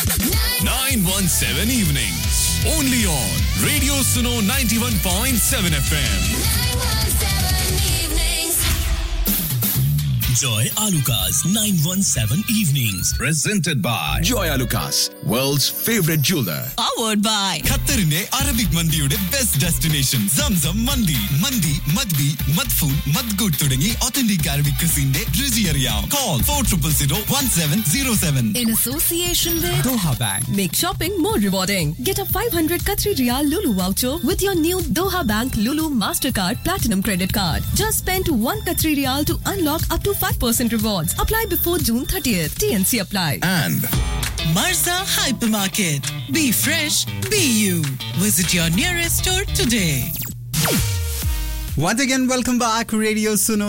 917 evenings. Only on Radio Suno 91.7 FM. Joy Alukas 917 Evenings. Presented by Joy Alukas, world's favorite jeweler. powered by ഖത്തറിന്റെ Arabic മന്തിയുടെ best destination Zamzam മന്തി മന്തി മദ്ബി മദ്ഫൂൺ മദ്ഗുഡ് തുടങ്ങി ഒത്തന്റിക് അറബിക് ക്രിസിന്റെ രുചി അറിയാം call four triple zero one seven zero seven in association with Doha bank Make shopping more rewarding. Get a 500 Qatari Riyal Lulu voucher with your new Doha Bank Lulu Mastercard Platinum Credit Card. Just spend 1 Qatari Riyal to unlock up to 5% rewards. Apply before June 30th. TNC apply. And Marza Hypermarket. Be fresh, be you. Visit your nearest store today. Once again, welcome back. Radio Suno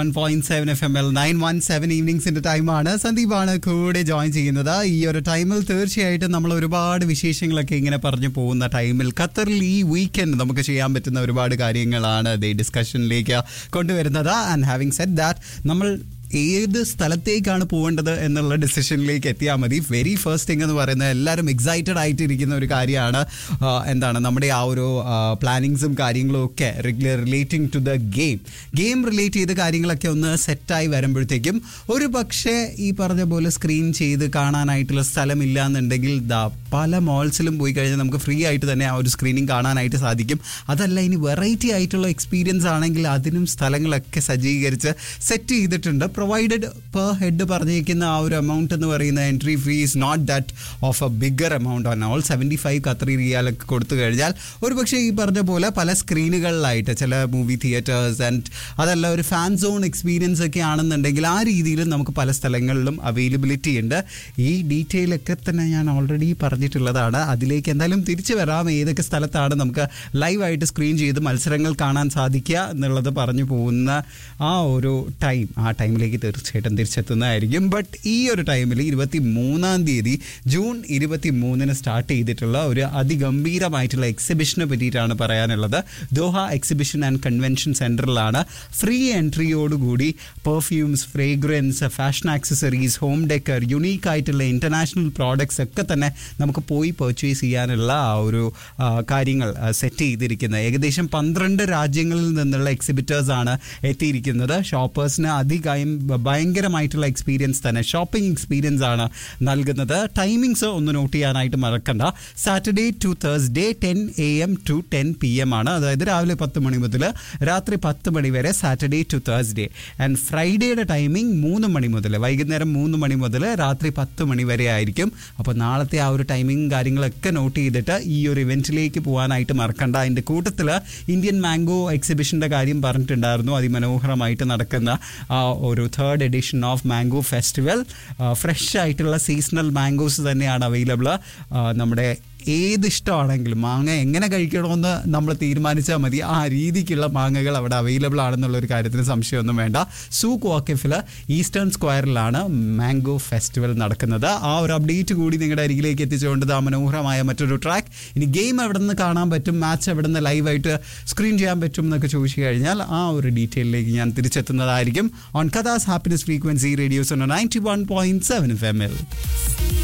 91.7 FM L 917 ഈവനിങ്സിന്റെ ടൈമാണ് സന്ദീപാണ് കൂടെ join ചെയ്യുന്നത് ഈ ഒരു ടൈമിൽ തീർച്ചയായിട്ടും നമ്മൾ ഒരുപാട് വിശേഷങ്ങളൊക്കെ ഇങ്ങനെ പറഞ്ഞു പോകുന്ന ടൈമിൽ ഖത്തറിൽ ഈ വീക്കെൻഡ് നമുക്ക് ചെയ്യാൻ പറ്റുന്ന ഒരുപാട് കാര്യങ്ങളാണ് ഈ ഡിസ്കഷനിലേക്ക് കൊണ്ടുവരുന്നത് ആൻഡ് ഹാവിങ് സെറ്റ് ദാറ്റ് നമ്മൾ ഏത് സ്ഥലത്തേക്കാണ് പോകേണ്ടത് എന്നുള്ള ഡിസിഷനിലേക്ക് എത്തിയാൽ മതി വെരി ഫസ്റ്റ് തിങ് എന്ന് പറയുന്നത് എല്ലാവരും എക്സൈറ്റഡ് ആയിട്ടിരിക്കുന്ന ഒരു കാര്യമാണ് ആ, എന്താണ് നമ്മുടെ ആ ഒരു പ്ലാനിങ്സും കാര്യങ്ങളും ഒക്കെ relating to the game game relate ചെയ്ത കാര്യങ്ങളൊക്കെ ഒന്ന് സെറ്റായി വരുമ്പോഴത്തേക്കും ഒരു പക്ഷേ ഈ പറഞ്ഞ പോലെ സ്ക്രീൻ ചെയ്ത് കാണാനായിട്ടുള്ള സ്ഥലമില്ല എന്നുണ്ടെങ്കിൽ ദാ പല മോൾസിലും പോയി കഴിഞ്ഞാൽ നമുക്ക് ഫ്രീ ആയിട്ട് തന്നെ ആ ഒരു സ്ക്രീനിങ് കാണാനായിട്ട് സാധിക്കും അതല്ല ഇനി വെറൈറ്റി ആയിട്ടുള്ള എക്സ്പീരിയൻസ് ആണെങ്കിൽ അതിനും സ്ഥലങ്ങളൊക്കെ സജ്ജീകരിച്ച് സെറ്റ് ചെയ്തിട്ടുണ്ട് പ്രൊവൈഡഡ് പെർ ഹെഡ് പറഞ്ഞിരിക്കുന്ന ആ ഒരു എമൗണ്ട് എന്ന് പറയുന്ന entry fee not that of a bigger amount ആണ് ഓൾ സെവൻറ്റി ഫൈവ് കത്രി റിയാലൊക്കെ കൊടുത്തു കഴിഞ്ഞാൽ ഒരു പക്ഷേ ഈ പറഞ്ഞ പോലെ പല സ്ക്രീനുകളിലായിട്ട് ചില മൂവി തിയേറ്റേഴ്സ് ആൻഡ് അതല്ല ഒരു ഫാൻ സോൺ എക്സ്പീരിയൻസ് ഒക്കെ ആണെന്നുണ്ടെങ്കിൽ ആ രീതിയിൽ നമുക്ക് പല സ്ഥലങ്ങളിലും അവൈലബിലിറ്റി ഉണ്ട് ഈ ഡീറ്റെയിൽ ഒക്കെ തന്നെ ഞാൻ ഓൾറെഡി പറഞ്ഞിട്ടുള്ളതാണ് അതിലേക്ക് എന്തായാലും തിരിച്ചു വരാം ഏതൊക്കെ സ്ഥലത്താണ് നമുക്ക് ലൈവായിട്ട് സ്ക്രീൻ ചെയ്ത് മത്സരങ്ങൾ കാണാൻ സാധിക്കുക എന്നുള്ളത് പറഞ്ഞു പോകുന്ന ആ ഒരു ടൈം ആ ടൈമിലേക്ക് തീർച്ചയായിട്ടും തിരിച്ചെത്തുന്നതായിരിക്കും ബട്ട് ഈ ഒരു ടൈമിൽ ഇരുപത്തി മൂന്നാം തീയതി ജൂൺ ഇരുപത്തി മൂന്നിന് സ്റ്റാർട്ട് ചെയ്തിട്ടുള്ള ഒരു അതിഗംഭീരമായിട്ടുള്ള എക്സിബിഷനെ പറ്റിയിട്ടാണ് പറയാനുള്ളത് ദോഹ എക്സിബിഷൻ ആൻഡ് കൺവെൻഷൻ സെൻറ്ററിലാണ് ഫ്രീ എൻട്രിയോടുകൂടി perfumes fragrance fashion accessories home decor unique ആയിട്ടുള്ള ഇന്റർനാഷണൽ പ്രോഡക്ട്സ് ഒക്കെ തന്നെ നമുക്ക് പോയി പർച്ചേസ് ചെയ്യാനുള്ള ആ ഒരു ആ, കാര്യങ്ങൾ സെറ്റ് ചെയ്തിരിക്കുന്നത് ഏകദേശം പന്ത്രണ്ട് രാജ്യങ്ങളിൽ നിന്നുള്ള എക്സിബിറ്റേഴ്സ് ആണ് എത്തിയിരിക്കുന്നത് ഷോപ്പേഴ്സിന് അധികം ഭയങ്കരമായിട്ടുള്ള എക്സ്പീരിയൻസ് തന്നെ ഷോപ്പിംഗ് എക്സ്പീരിയൻസ് ആണ് നൽകുന്നത് ടൈമിങ്സ് ഒന്ന് നോട്ട് ചെയ്യാനായിട്ട് മറക്കണ്ട Saturday to Thursday ten A M to ten P M ആണ് അതായത് രാവിലെ പത്ത് മണി മുതൽ രാത്രി പത്ത് മണി വരെ സാറ്റർഡേ ടു തേഴ്സ്ഡേ ആൻഡ് ഫ്രൈഡേയുടെ ടൈമിംഗ് മൂന്ന് മണി മുതൽ വൈകുന്നേരം മൂന്ന് മണി മുതൽ രാത്രി പത്ത് മണി വരെ ആയിരിക്കും അപ്പോൾ നാളത്തെ ആ ഒരു ടൈമിംഗ് കാര്യങ്ങളൊക്കെ നോട്ട് ചെയ്തിട്ട് ഈ ഒരു ഇവന്റിലേക്ക് പോകാനായിട്ട് മറക്കണ്ട അതിൻ്റെ കൂട്ടത്തിൽ ഇന്ത്യൻ മാംഗോ എക്സിബിഷൻ്റെ കാര്യം പറഞ്ഞിട്ടുണ്ടായിരുന്നു അതിമനോഹരമായിട്ട് നടക്കുന്ന ആ ഒരു third edition of mango festival fresh ആയിട്ടുള്ള സീസണൽ മാംഗോസ് തന്നെയാണ് അവൈലബിൾ നമ്മുടെ ഏത് ഇഷ്ടമാണെങ്കിലും മാങ്ങ എങ്ങനെ കഴിക്കണമെന്ന് നമ്മൾ തീരുമാനിച്ചാൽ മതി ആ രീതിക്കുള്ള മാങ്ങകൾ അവിടെ അവൈലബിൾ ആണെന്നുള്ള ഒരു കാര്യത്തിന് സംശയമൊന്നും വേണ്ട സൂക്ക് വാക്കിഫിൽ ഈസ്റ്റേൺ സ്ക്വയറിലാണ് മാംഗോ ഫെസ്റ്റിവൽ നടക്കുന്നത് ആ ഒരു അപ്ഡേറ്റ് കൂടി നിങ്ങളുടെ അരികിലേക്ക് എത്തിച്ചുകൊണ്ട് ആ മനോഹരമായ മറ്റൊരു ട്രാക്ക് ഇനി ഗെയിം എവിടെ നിന്ന് കാണാൻ പറ്റും മാച്ച് എവിടെ നിന്ന് ലൈവായിട്ട് സ്ക്രീൻ ചെയ്യാൻ പറ്റും എന്നൊക്കെ ചോദിച്ചു കഴിഞ്ഞാൽ ആ ഒരു ഡീറ്റെയിലേക്ക് ഞാൻ തിരിച്ചെത്തുന്നതായിരിക്കും on Qatar's happiness frequency radio's ninety one point seven F M L